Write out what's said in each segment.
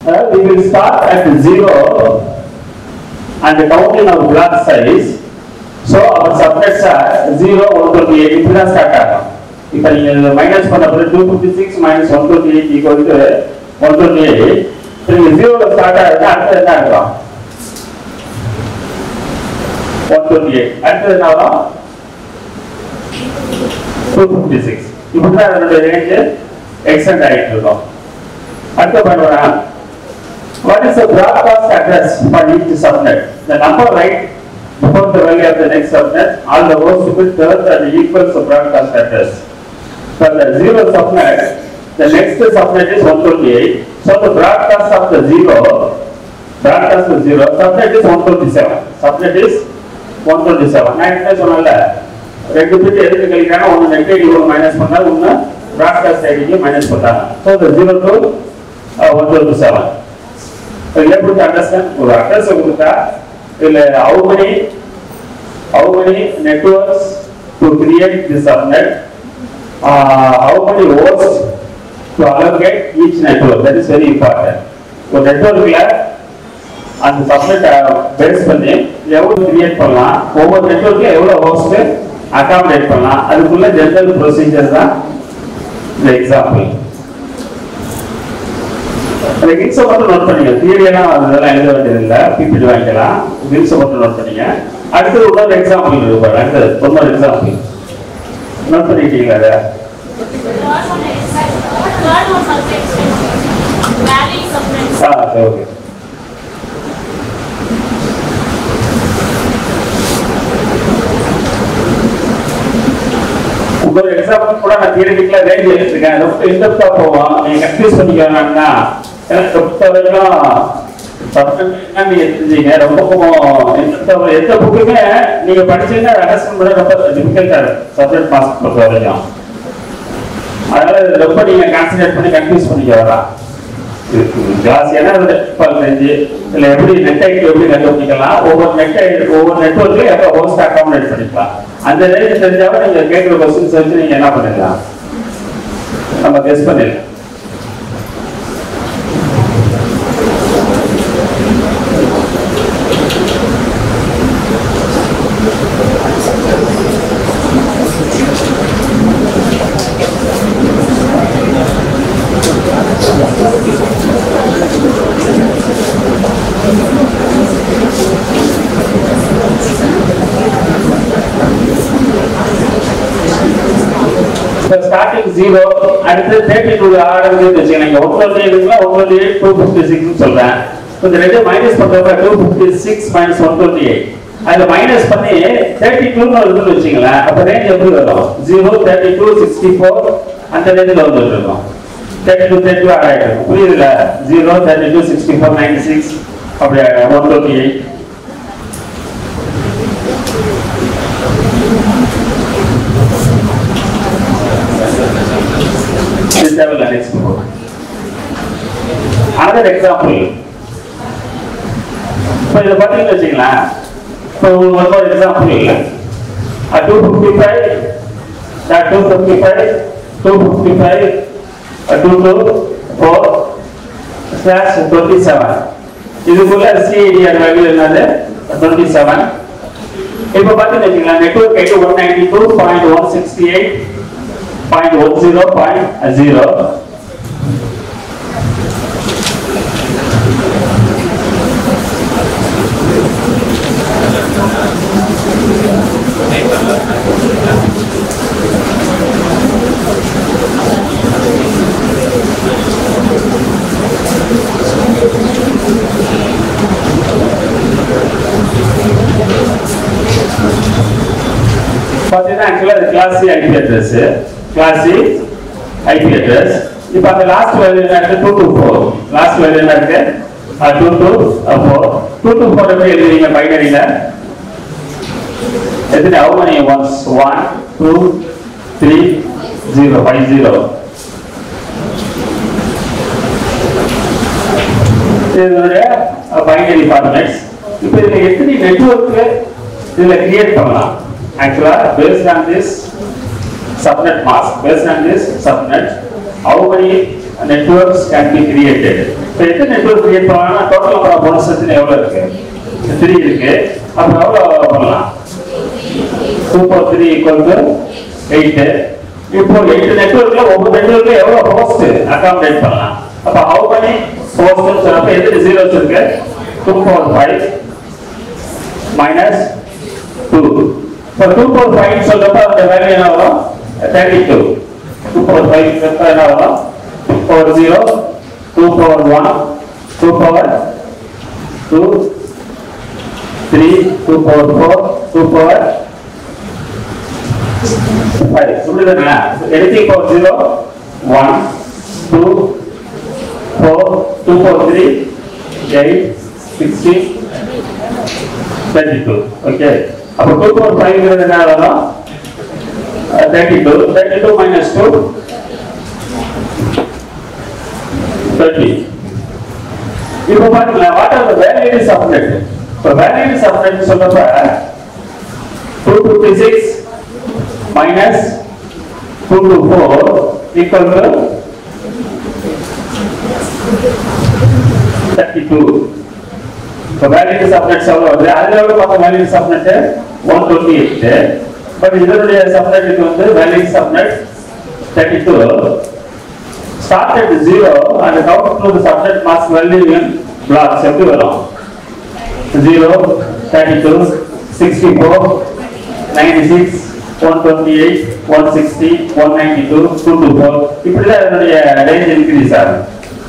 Uh, we will start at zero and counting our block size. So our subnets are zero, one twenty eight. இப்படி தான் start ஆகும். இப்போ நீங்க minus பண்ண பிறகு two fifty six minus one twenty eight equal to one twenty eight இப்போ நீங்க ஜீரோல start ஆகுதுன்னா அடுத்தது என்ன இருக்கும் ஒன் டுவெண்ட்டி எயிட் அடுத்தது என்ன வரும் டூ ஃபிஃப்டி சிக்ஸ் இப்படி தான் அதனுடைய ரேஞ்சு எக்ஸ்டெண்ட் ஆகிட்டு இருக்கும் அடுத்த பாயிண்ட் வரேன் What is the broadcast address for each subnet? The number right before the value of the next subnet, all the rows to be third and equals the broadcast address. For the zero subnet, the next subnet is 128. So the broadcast of the zero, broadcast of zero, subnet is 127. Subnet is 127. நான் என்ன சொன்னல ரெண்டு bit எதுக்கு கழிக்கிறாங்க ஒன்று net ID ஒன்று minus பண்ணாங்க ஒன்று broadcast ஐடிக்கு மைனஸ் பண்ணாங்க ஸோ இந்த zero to one twenty seven able to understand ஒரு அட்ரஸ் கொடுத்தா இல்ல how many how many networks to create this subnet uh, how many hosts to allocate each network that is very important ஒரு நெட்வொர்க்ல அந்த subnet base பண்ணி எவ்வளவு create பண்ணலாம் ஒவ்வொரு நெட்வொர்க்ல எவ்வளவு ஹோஸ்ட் அகாமடேட் பண்ணலாம் அதுக்குள்ள ஜெனரல் ப்ரொசீஜர் தான் இந்த எக்ஸாம்பிள் அந்த கிட்ஸை மட்டும் நோட் பண்ணிங்க தியரியெல்லாம் அதெல்லாம் எழுத வேண்டியதில்லை பிபிடி வாங்கிக்கலாம் கிட்ஸை மட்டும் நோட் பண்ணிங்க அடுத்தது இன்னொரு எக்ஸாம்பிள் இருக்கு பாருங்க அடுத்தது இன்னொரு எக்ஸாம்பிள் நோட் பண்ணிக்கிட்டீங்களா அதை ஆ சரி ஓகே இன்னொரு எக்ஸாம்பிள் கூட நான் தியரிட்டிக்கலா ரேஞ்ச் எடுத்துருக்கேன் ரொம்ப இன்டெப்தா போவோம் நீங்க கன்ஃபியூஸ் பண்ணிக்க வேணாம்னா எனக்கு பொறுத்த வரைக்கும் சப்ஜெக்ட் என்ன நீங்க தெரிஞ்சீங்க ரொம்ப இன்டெப்தா எந்த புக்குமே நீங்க படிச்சீங்கன்னா அண்டர்ஸ்டாண்ட் பண்ண ரொம்ப டிஃபிகல்ட்டா இருக்கும் சப்ஜெக்ட் மாஸ்க் பொறுத்த வரைக்கும் அதனால இது ரொம்ப நீங்க கான்சன்ட்ரேட் பண்ணி கன்ஃபியூஸ் பண்ணிக்க வேணாம் ஜாஸ்தியான செஞ்சு இல்ல எப்படி நெட் ஐடி எப்படி கண்டுபிடிக்கலாம் ஒவ்வொரு நெட் ஐடி ஒவ்வொரு நெட்ஒர்க்லயும் எப்போ ஹோஸ்ட் அக்காமடேட் பண்ணிக்கலாம் அந்த ரேஞ்ச் தெரிஞ்சாலும் நீங்க கேட்குற கொஸ்டின்ஸ் வச்சு நீங்க என்ன பண்ணிடலாம் நம்ம கெஸ் பண்ணிடலாம் இப்போ ஸ்டார்டிங் ஜீரோ அடுத்து தேர்ட்டி டூ ஆரம்பிச்சு வச்சுக்கோங்க ஒன் டுவெண்ட்டி எயிட்ல one twenty eight two fifty six சொல்றேன் இந்த ரெண்டு மைனஸ் பண்றப்ப two fifty six minus one twenty eight அதில் மைனஸ் பண்ணி தேர்ட்டி டூன்னு வருதுன்னு வச்சுங்களேன் அப்போ ரேஞ்ச் எப்படி வரும் zero thirty two sixty four அந்த ரேஞ்சில் வந்துட்டு இருக்கோம் தேர்ட்டி டூ தேர்ட்டி டூ ஆகிட்டு இருக்கும் புரியுதுல zero thirty two sixty four ninety six அப்படி one twenty eight This I will explore. Another example. இப்போ இதை பார்த்தீங்கன்னு வச்சுங்களேன் இப்போ உங்களுக்கு ஒரு example two fifty five two fifty five two fifty five two two four slash twenty seven இதுக்குள்ள CIDR value என்னது டுவெண்ட்டி செவன் இப்போ பார்த்தீங்கன்னு வச்சுங்களேன் network ID one ninety two point one sixty eight point one zero point zero பார்த்தீங்கன்னா ஆக்சுவலாக இது class C IP address class C IP address இப்போ அந்த லாஸ்ட் வேல்யூ என்ன இருக்கு two two four last value என்ன இருக்கு two two four two two four எப்படி எழுதுவீங்க பைனரியில் எத்தனை how many ones one two three zero five zero இதனுடைய பைனரி ஃபார்மேட்ஸ் இப்போ இதில் எத்தனை நெட்ஒர்க்கு இதில் கிரியேட் பண்ணலாம் ஆக்சுவலா based on this subnet mask based on this subnet how many networks can be created. இப்போ எத்தனை நெட்வொர்க் கிரியேட் பண்ணலாம் டோட்டல் நம்பர் ஆஃப் ஒன்ஸ் எத்தனை எவ்வளோ இருக்கு த்ரீ இருக்கு அப்போ எவ்வளோ பண்ணலாம் two four three equal to eight இப்போ எயிட் நெட்வொர்க்ல ஒவ்வொரு நெட்வொர்க்ல எவ்வளோ ஹோஸ்ட் அகாமடேட் பண்ணலாம் அப்போ ஹவு many ஹோஸ்ட் அப்போ எத்தனை ஜீரோஸ் இருக்கு two four five minus two இப்போ டூ ஃபோர் ஃபைவ் சொல்றப்ப அந்த வேல்யூ என்ன வரும் thirty two two four five என்ன வரும் four zero two four one two four two three two four four two four five சொல்லுதுங்களா anything four zero one two four two four three eight sixty thirty two okay அப்போ two four ஃபைவ்ங்கிறது என்ன வரும் thirty two thirty two minus two thirty இப்போ பாருங்களேன் what are the validities of net இப்போ validities of net சொல்றப்ப two fifty six minus two two four equal to thirty two இப்போ validity subnet எவ்வளோ வருது அதில் எவ்வளோ பார்த்தோம் validity subnet one twenty eight but இதனுடைய சப்நெட்டுக்கு வந்து validity subnet thirty two started zero and count to the subnet mask value in blocks எப்படி வரும் 0 32 64 96 128 160 192 224 இப்படி தான் இதனுடைய ரேஞ்ச் இன்க்ரீஸ் ஆகும்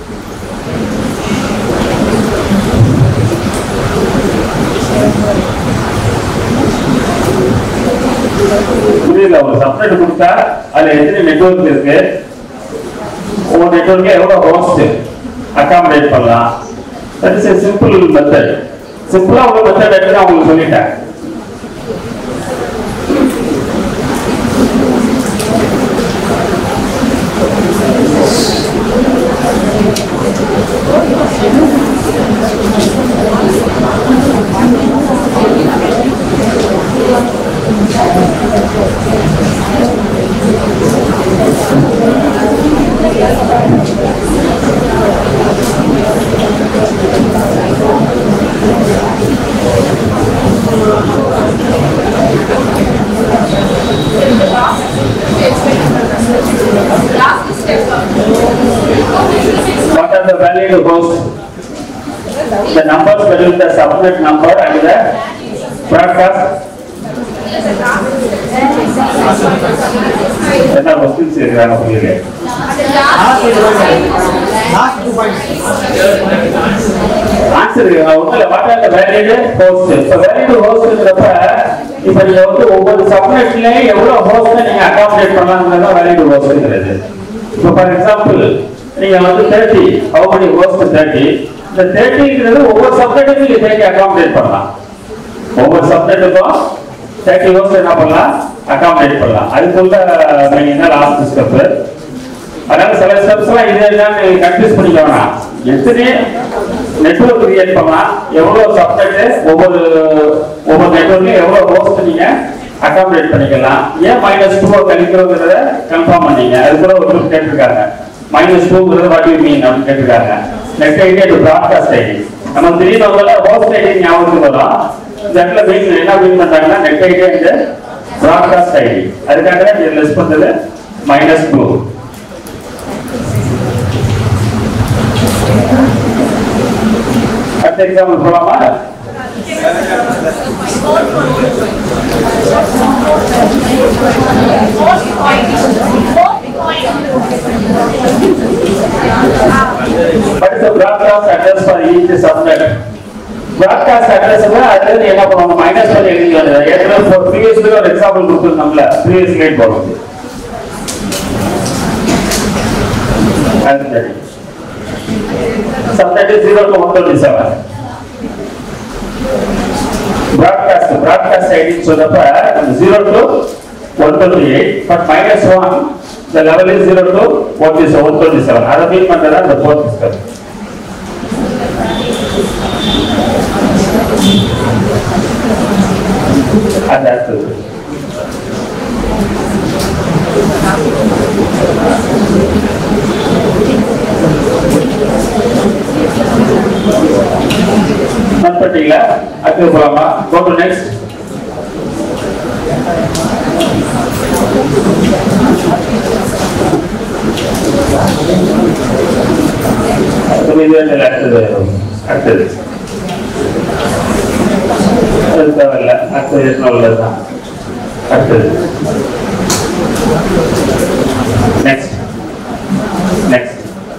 புரியல ஒரு சப்நெட் கொடுத்தா அதுல எத்தனை நெட்வொர்க் இருக்கு ஒவ்வொரு நெட்வொர்க்கே எவ்வளோ ஹோஸ்ட் அகாமடேட் பண்ணலாம் that is a simple method சிம்பிளா ஒரு மெத்தட் எடுத்து நான் உங்களுக்கு சொல்லிட்டேன் What are the valid host? The numbers between the subnet number and the broadcast. என்ன கொஸ்டின்ஸ் இருக்கிறாங்க புரியல ஆன்சர் ஒண்ணுல what are the valid host இப்போ வேலிட் ஹோஸ்ட்ங்கிறப்ப இப்போ நீங்க வந்து ஒவ்வொரு சப்நெட்லயும் எவ்வளவு ஹோஸ்ட் நீங்க அகாமடேட் பண்ணலாம்ங்கிறது தான் வேலிட் ஹோஸ்ட்ங்கிறது இப்போ ஃபார் எக்ஸாம்பிள் நீங்க வந்து thirty how many host thirty இந்த தேர்ட்டிங்கிறது ஒவ்வொரு சப்நெட்டுக்கும் நீங்க தேர்ட்டி அகாமடேட் பண்ணலாம் ஒவ்வொரு சப்நெட்டுக்கும் தேர்ட்டி ஹோஸ்ட் என்ன பண்ணலாம் அகாமடேட் பண்ணலாம் அதுக்குள்ள நீங்க என்ன லாஸ்ட் ஸ்டெப் அதனால சில ஸ்டெப்ஸ் எல்லாம் இது எல்லாம் நீங்க கன்ஃபியூஸ் பண்ணிக்க வேணாம் எத்தனை நெட்வொர்க் கிரியேட் பண்ணலாம் எவ்வளவு சப்நெட் ஒவ்வொரு ஒவ்வொரு நெட்வொர்க்லயும் எவ்வளவு ஹோஸ்ட் நீங்க அகாமடேட் பண்ணிக்கலாம் ஏன் மைனஸ் டூ கழிக்கிறோங்கிறத கன்ஃபார்ம் பண்ணீங்க அது கூட ஒரு group கேட்டிருக்காங்க மைனஸ் டூங்கிறது வாட் யூ மீன் அப்படின்னு கேட்டிருக்காங்க net ID and broadcast ID நம்ம திடீர்னு முதல்ல ஹோஸ்ட் ஐடி ஞாபகத்துக்கு வரும் இந்த இடத்துல மீன் என்ன மீன் பண்றாங்கன்னா net ID and broadcast ID அதுக்காக தான் இது லெஸ் பண்றது மைனஸ் டூ அடுத்த எக்ஸாம்பிள் போலாமா What is the broadcast address for each subnet? broadcast address அதுல இருந்து என்ன பண்ணுவாங்க மைனஸ் பண்ணி எழுதி வந்து ஏற்கனவே for previously ஒரு எக்ஸாம்பிள் கொடுத்துருந்தோம்ல previous grade போடும் அது சரி subnet is 0 to 127 broadcast broadcast ID சொல்றப்ப 0 to 128 but minus 1 the level is 0 to 127 அதை மீன் பண்றதா இந்த fourth step அது அடுத்தது அடுத்து போலாமா கோ டு நெக்ஸ்ட் அடுத்தது அடுத்தது அடுத்தது அது தேவையில்ல அடுத்தது நல்லது தான் அடுத்தது நெக்ஸ்ட் நெக்ஸ்ட்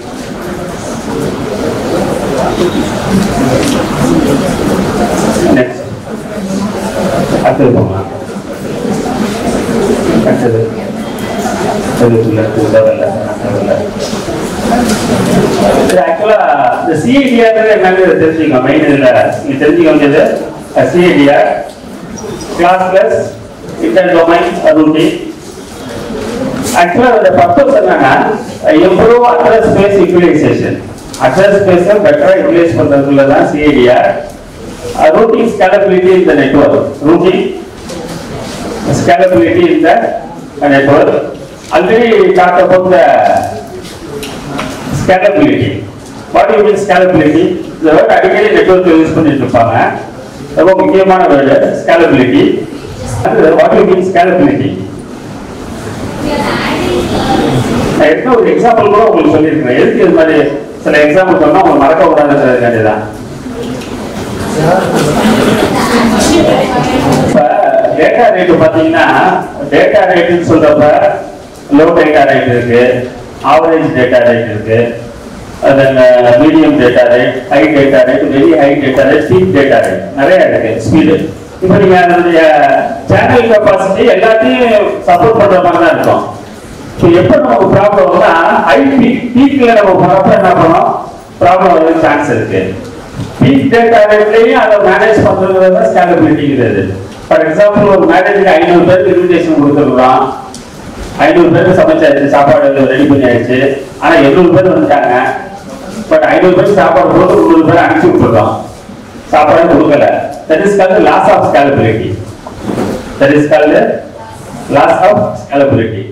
நெக்ஸ்ட் அடுத்தது போகலாம் அடுத்தது அது இல்லை தேவையில்ல தேவையில்ல ஆக்சுவலா இந்த சிஐடிஆர் என்னன்னு தெரிஞ்சுக்கோ மெயின் இதுல நீங்க தெரிஞ்சுக்க வேண்டியது CIDR classless inter domain routing ஆக்சுவலா அதோட பர்பஸ் என்னன்னா improve address space utilization address space பெட்டரா யூட்டிலைஸ் பண்றதுல தான் சிஐடிஆர் ரூட்டிங் ஸ்கேலபிலிட்டி இந்த network routing scalability in the network. Already talked about the scalability. What do you mean scalability? இந்த word அடிக்கடி network use பண்ணிட்டு இருப்பாங்க ரொம்ப முக்கியமான வேர்டு scalability. அது what do you mean scalability? நான் என்ன ஒரு எக்ஸாம்பிள் கூட உங்களுக்கு சொல்லியிருக்கிறேன் எதுக்கு இது மாதிரி சில எக்ஸாம்பிள் சொன்னா உங்களுக்கு மறக்க கூடாதுன்றது தான் இப்ப டேட்டா ரேட் பாத்தீங்கன்னா டேட்டா ரேட்னு சொல்றப்ப லோ டேட்டா ரேட் இருக்கு ஆவரேஜ் டேட்டா ரேட் இருக்கு medium data rate high data rate very high data rate peak data rate நிறைய இருக்கு ஸ்பீடு இப்போ நீங்க அதனுடைய சேனல் கெப்பாசிட்டி எல்லாத்தையும் சப்போர்ட் பண்ற மாதிரி தான் இருக்கும் ஸோ எப்போ நமக்கு ப்ராப்ளம் வரும்னா ஹை பீக் பீக்ல நம்ம போறப்ப என்ன பண்ணோம் ப்ராப்ளம் வர சான்ஸ் இருக்கு பீக் டேட்டா ரேட்லயும் அதை மேனேஜ் பண்றது தான் ஸ்கேலபிலிட்டிங்கிறது ஃபார் எக்ஸாம்பிள் ஒரு மேரேஜுக்கு ஐநூறு பேருக்கு இன்விடேஷன் கொடுத்துருக்குறோம் ஐநூறு பேருக்கு சமைச்சாச்சு சாப்பாடு ரெடி பண்ணியாச்சு ஆனா எண்ணூறு பேர் வந்துட்டாங்க பட் ஐநூறு பேருக்கு சாப்பாடு போட்டு முந்நூறு பேர் அனுப்பிச்சு விட்டுருக்கோம் சாப்பாடு கொடுக்கல that is called laws of scalability that is called laws of scalability